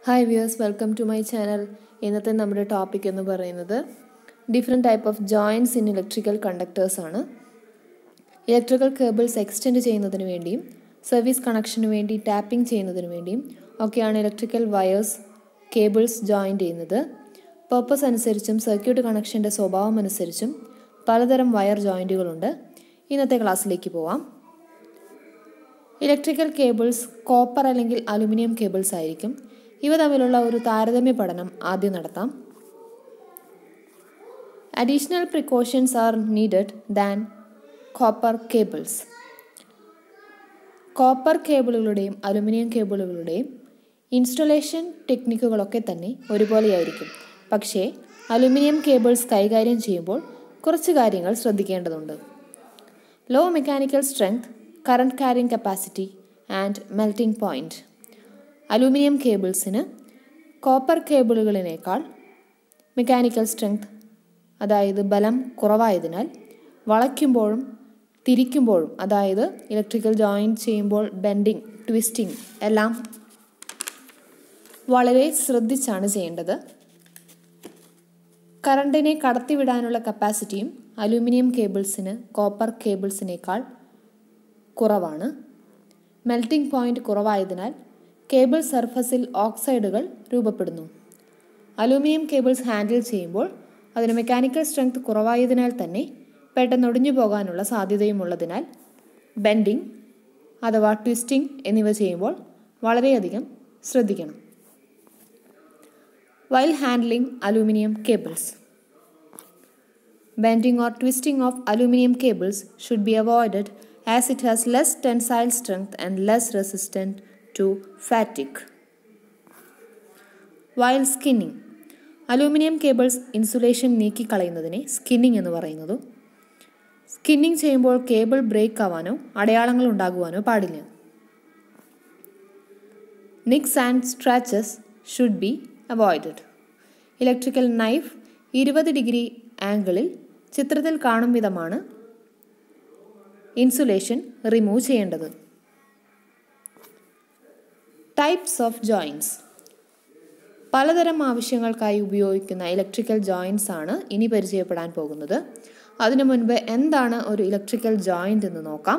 Hi viewers welcome to my channel ഇന്നത്തെ നമ്മുടെ topic എന്ന് പറയുന്നത് different type of joints in electrical conductors ആണ് ഇലക്ട്രിക്കൽ കേബിൾസ് എക്സ്റ്റെൻഡ് ചെയ്യുന്നതിന് വേണ്ടിയും സർവീസ് കണക്ഷന് വേണ്ടി ടാപ്പിംഗ് ചെയ്യുന്നതിന് വേണ്ടിയും ഒക്കെയാണ് ഇലക്ട്രിക്കൽ വയേഴ്സ് കേബിൾസ് ജോയിൻ ചെയ്യുന്നത് പർപ്പസ് അനുസരിച്ചും സർക്യൂട്ട് കണക്ഷൻ്റെ സ്വഭാവം അനുസരിച്ചും പലതരം വയർ ജോയിൻറ്റുകളുണ്ട് ഇന്നത്തെ ക്ലാസ്സിലേക്ക് പോവാം ഇലക്ട്രിക്കൽ കേബിൾസ് കോപ്പർ അല്ലെങ്കിൽ അലുമിനിയം കേബിൾസ് ആയിരിക്കും ഇവ തമ്മിലുള്ള ഒരു താരതമ്യ പഠനം ആദ്യം നടത്താം additional precautions are needed than copper cables copper കേബിളുകളുടെയും aluminium കേബിളുകളുടെയും ഇൻസ്റ്റലേഷൻ ടെക്നിക്കുകളൊക്കെ തന്നെ ഒരുപോലെയായിരിക്കും പക്ഷേ അലുമിനിയം കേബിൾസ് കൈകാര്യം ചെയ്യുമ്പോൾ കുറച്ച് കാര്യങ്ങൾ ശ്രദ്ധിക്കേണ്ടതുണ്ട് low mechanical strength current carrying capacity and melting point aluminium കേബിൾസിന് കോപ്പർ കേബിളുകളിനേക്കാൾ മെക്കാനിക്കൽ സ്ട്രെങ്ത് അതായത് ബലം കുറവായതിനാൽ വളയ്ക്കുമ്പോഴും തിരിക്കുമ്പോഴും അതായത് ഇലക്ട്രിക്കൽ ജോയിൻ ചെയ്യുമ്പോൾ ബെൻഡിങ് ട്വിസ്റ്റിംഗ് എല്ലാം വളരെ ശ്രദ്ധിച്ചാണ് ചെയ്യേണ്ടത് കറണ്ടിനെ കടത്തിവിടാനുള്ള കപ്പാസിറ്റിയും അലൂമിനിയം കേബിൾസിന് കോപ്പർ കേബിൾസിനേക്കാൾ കുറവാണ് മെൽറ്റിംഗ് പോയിന്റ് കുറവായതിനാൽ കേബിൾ സർഫസിൽ ഓക്സൈഡുകൾ രൂപപ്പെടുന്നു അലൂമിനിയം കേബിൾസ് ഹാൻഡിൽ ചെയ്യുമ്പോൾ അതിന് മെക്കാനിക്കൽ സ്ട്രെങ്ത് കുറവായതിനാൽ തന്നെ പെട്ടെന്ന് ഒടിഞ്ഞു പോകാനുള്ള സാധ്യതയും ഉള്ളതിനാൽ ബെൻഡിങ് അഥവാ ട്വിസ്റ്റിംഗ് എന്നിവ ചെയ്യുമ്പോൾ വളരെയധികം ശ്രദ്ധിക്കണം while handling aluminium cables Bending or twisting of aluminum cables should be avoided as it has less tensile strength and less resistant to fatigue. While skinning, aluminium cables insulation നീക്കിക്കളയുന്നതിനെ skinning എന്ന് പറയുന്നതും സ്കിന്നിംഗ് ചെയ്യുമ്പോൾ cable break ആവാനോ അടയാളങ്ങൾ ഉണ്ടാകുവാനോ പാടില്ല nicks and scratches should be avoided electrical knife ഇരുപത് degree ആംഗിളിൽ ചിത്രത്തിൽ കാണും വിധമാണ് ഇൻസുലേഷൻ റിമൂവ് ചെയ്യേണ്ടത് ടൈപ്സ് ഓഫ് ജോയിൻസ് പലതരം ആവശ്യങ്ങൾക്കായി ഉപയോഗിക്കുന്ന ഇലക്ട്രിക്കൽ ജോയിൻസ് ആണ് ഇനി പരിചയപ്പെടാൻ പോകുന്നത് അതിനു മുൻപ് എന്താണ് ഒരു ഇലക്ട്രിക്കൽ ജോയിന്റ് എന്ന് നോക്കാം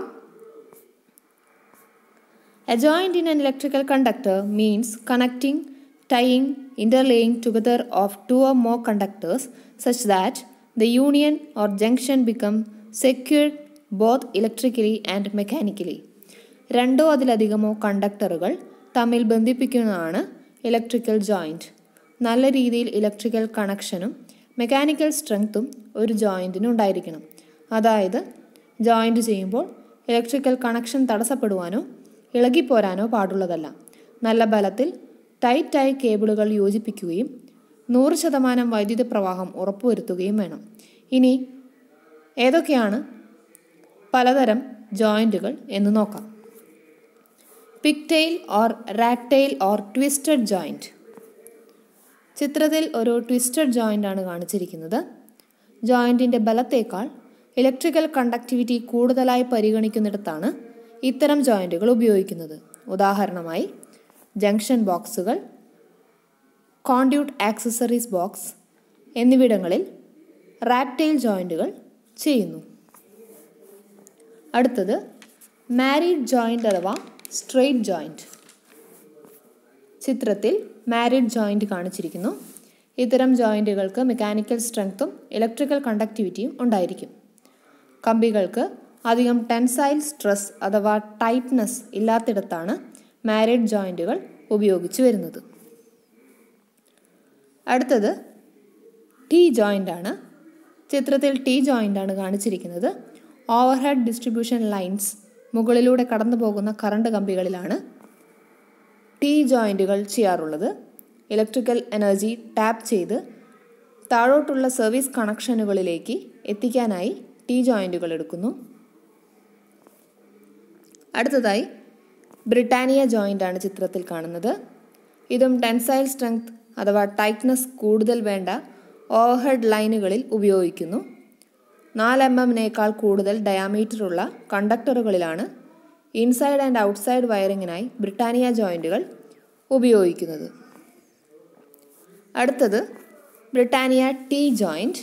a joint in an electrical conductor means connecting, tying, interlaying together of two or more conductors such that the union or junction become secure both electrically and mechanically. രണ്ടോ അതിലധികമോ കണ്ടക്ടറുകൾ തമ്മിൽ ബന്ധിപ്പിക്കുന്നതാണ് ഇലക്ട്രിക്കൽ ജോയിൻറ്റ് നല്ല രീതിയിൽ electrical കണക്ഷനും mechanical സ്ട്രെങ്ത്തും ഒരു ജോയിൻറ്റിന് ഉണ്ടായിരിക്കണം അതായത് ജോയിൻറ്റ് ചെയ്യുമ്പോൾ ഇലക്ട്രിക്കൽ കണക്ഷൻ തടസ്സപ്പെടുവാനോ ഇളകിപ്പോരാനോ പാടുള്ളതല്ല നല്ല ബലത്തിൽ ടൈറ്റായി കേബിളുകൾ യോജിപ്പിക്കുകയും നൂറ് ശതമാനം വൈദ്യുത പ്രവാഹം ഉറപ്പുവരുത്തുകയും വേണം ഇനി ഏതൊക്കെയാണ് പലതരം ജോയിൻറ്റുകൾ എന്ന് നോക്കാം pigtail or rattail or twisted joint ചിത്രത്തിൽ ഒരു ട്വിസ്റ്റഡ് ജോയിൻ്റ് ആണ് കാണിച്ചിരിക്കുന്നത് ജോയിൻറ്റിൻ്റെ ബലത്തേക്കാൾ ഇലക്ട്രിക്കൽ കണ്ടക്ടിവിറ്റി കൂടുതലായി പരിഗണിക്കുന്നിടത്താണ് ഇത്തരം ജോയിൻറ്റുകൾ ഉപയോഗിക്കുന്നത് ഉദാഹരണമായി ജംഗ്ഷൻ ബോക്സുകൾ കോൺഡ്യൂട്ട് ആക്സസറീസ് ബോക്സ് എന്നിവിടങ്ങളിൽ റാക്ടെയിൽ ജോയിൻറ്റുകൾ ചെയ്യുന്നു അടുത്തത് മാരീഡ് ജോയിൻ്റ് അഥവാ സ്ട്രെയിറ്റ് ജോയിൻറ്റ് ചിത്രത്തിൽ മാരീഡ് ജോയിൻറ്റ് കാണിച്ചിരിക്കുന്നു ഇത്തരം ജോയിൻറ്റുകൾക്ക് മെക്കാനിക്കൽ സ്ട്രെങ്ത്തും ഇലക്ട്രിക്കൽ കണ്ടക്ടിവിറ്റിയും ഉണ്ടായിരിക്കും കമ്പികൾക്ക് അധികം ടെൻസൈൽ സ്ട്രെസ് അഥവാ ടൈറ്റ്നസ് ഇല്ലാത്തിടത്താണ് മാരീഡ് ജോയിൻറ്റുകൾ ഉപയോഗിച്ചു വരുന്നത് അടുത്തത് ടി ജോയിൻ്റ് ആണ് ചിത്രത്തിൽ ടി ജോയിൻ്റ് ആണ് കാണിച്ചിരിക്കുന്നത് ഓവർഹെഡ് ഡിസ്ട്രിബ്യൂഷൻ ലൈൻസ് മുകളിലൂടെ കടന്നു പോകുന്ന കറണ്ട് കമ്പികളിലാണ് ടി ജോയിൻറ്റുകൾ ചെയ്യാറുള്ളത് ഇലക്ട്രിക്കൽ എനർജി ടാപ്പ് ചെയ്ത് താഴോട്ടുള്ള സർവീസ് കണക്ഷനുകളിലേക്ക് എത്തിക്കാനായി ടി ജോയിൻറ്റുകൾ എടുക്കുന്നു അടുത്തതായി ബ്രിട്ടാനിയ ജോയിൻ്റ് ആണ് ചിത്രത്തിൽ കാണുന്നത് ഇതും ടെൻസൈൽ സ്ട്രെങ്ത് അഥവാ ടൈറ്റ്നസ് കൂടുതൽ വേണ്ട ഓവർഹെഡ് ലൈനുകളിൽ ഉപയോഗിക്കുന്നു നാല് എം എമ്മിനേക്കാൾ കൂടുതൽ ഡയാമീറ്ററുള്ള കണ്ടക്ടറുകളിലാണ് ഇൻസൈഡ് ആൻഡ് ഔട്ട്സൈഡ് വയറിങ്ങിനായി ബ്രിട്ടാനിയ ജോയിൻറ്റുകൾ ഉപയോഗിക്കുന്നത് അടുത്തത് ബ്രിട്ടാനിയ ടി ജോയിൻറ്റ്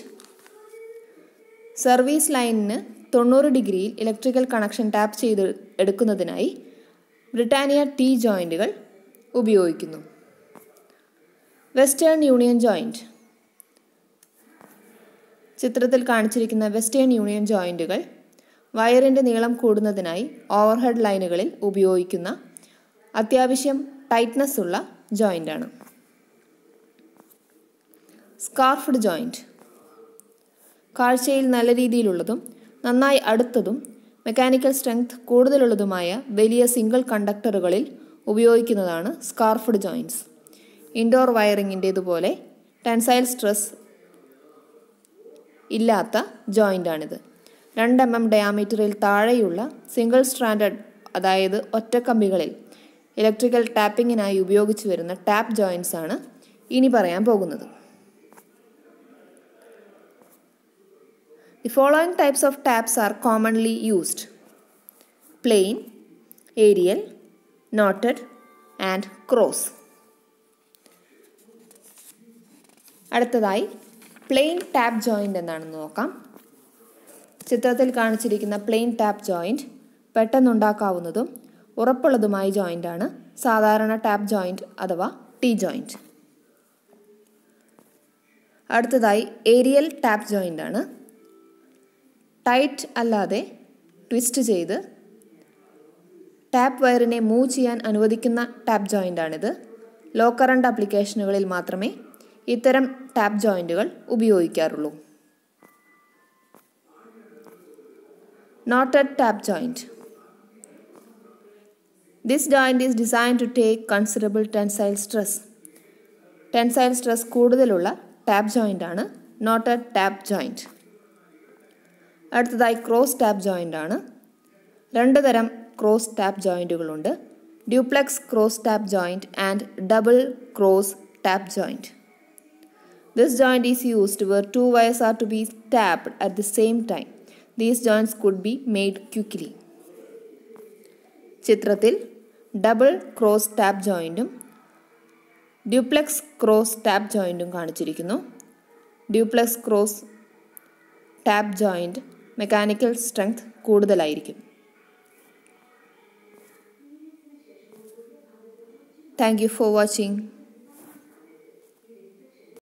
സർവീസ് ലൈനിന് തൊണ്ണൂറ് ഡിഗ്രിയിൽ ഇലക്ട്രിക്കൽ കണക്ഷൻ ടാപ്പ് ചെയ്ത് എടുക്കുന്നതിനായി ബ്രിട്ടാനിയ ടി ജോയിൻറ്റുകൾ ഉപയോഗിക്കുന്നു വെസ്റ്റേൺ യൂണിയൻ ജോയിൻറ്റ് ചിത്രത്തിൽ കാണിച്ചിരിക്കുന്ന വെസ്റ്റേൺ യൂണിയൻ ജോയിൻറ്റുകൾ വയറിൻ്റെ നീളം കൂടുന്നതിനായി ഓവർഹെഡ് ലൈനുകളിൽ ഉപയോഗിക്കുന്ന അത്യാവശ്യം ടൈറ്റ്നസ് ഉള്ള ജോയിൻ്റാണ് സ്കാർഫ്ഡ് ജോയിൻറ്റ് കാഴ്ചയിൽ നല്ല രീതിയിലുള്ളതും നന്നായി അടുത്തതും മെക്കാനിക്കൽ സ്ട്രെങ്ത് കൂടുതലുള്ളതുമായ വലിയ സിംഗിൾ കണ്ടക്ടറുകളിൽ ഉപയോഗിക്കുന്നതാണ് സ്കാർഫ്ഡ് ജോയിൻറ്റ്സ് ഇൻഡോർ വയറിങ്ങിൻ്റേതുപോലെ ടെൻസൈൽ സ്ട്രെസ് ഇല്ലാത്ത ജോയിൻ്റാണിത് രണ്ട് എം എം ഡയാമീറ്ററിൽ താഴെയുള്ള സിംഗിൾ സ്ട്രാൻഡഡ് അതായത് ഒറ്റക്കമ്പികളിൽ ഇലക്ട്രിക്കൽ ടാപ്പിങ്ങിനായി ഉപയോഗിച്ചു വരുന്ന ടാപ്പ് ജോയിൻറ്റ്സ് ആണ് ഇനി പറയാൻ പോകുന്നത് The following types of taps are commonly used plain, aerial, knotted, and cross. അടുത്തതായി പ്ലെയിൻ ടാപ്പ് ജോയിൻ്റ് എന്താണെന്ന് നോക്കാം ചിത്രത്തിൽ കാണിച്ചിരിക്കുന്ന പ്ലെയിൻ ടാപ്പ് ജോയിൻ്റ് പെട്ടെന്നുണ്ടാക്കാവുന്നതും ഉറപ്പുള്ളതുമായ ജോയിൻ്റാണ് സാധാരണ ടാപ്പ് ജോയിൻ്റ് അഥവാ ടി ജോയിൻ്റ് അടുത്തതായി ഏരിയൽ ടാപ്പ് ജോയിൻ്റ് ആണ് ടൈറ്റ് അല്ലാതെ ട്വിസ്റ്റ് ചെയ്ത് ടാപ്പ് വയറിനെ മൂവ് ചെയ്യാൻ അനുവദിക്കുന്ന ടാപ്പ് ജോയിൻ്റാണിത് ലോ കറണ്ട് ആപ്ലിക്കേഷനുകളിൽ മാത്രമേ ഇത്തരം ടാപ്പ് ജോയിൻറ്റുകൾ ഉപയോഗിക്കാറുള്ളൂ knotted tap joint this joint is design to take considerable tensile stress tensile stress കൂടുതലുള്ള ടാപ്പ് ജോയിൻ്റ് ആണ് നോട്ടഡ് ടാപ്പ് ജോയിൻറ്റ് അടുത്തതായി ക്രോസ് ടാപ്പ് ജോയിൻ്റ് ആണ് രണ്ട് തരം ക്രോസ് ടാപ്പ് ജോയിൻറ്റുകളുണ്ട് duplex cross tap joint and double cross tap joint This joint is used where two wires are to be tapped at the same time. These joints could be made quickly. ചിത്രത്തിൽ double cross tap ജോയിൻറ്റും duplex cross tap ജോയിൻറ്റും കാണിച്ചിരിക്കുന്നു duplex cross tap joint mechanical strength കൂടുതലായിരിക്കും thank you for watching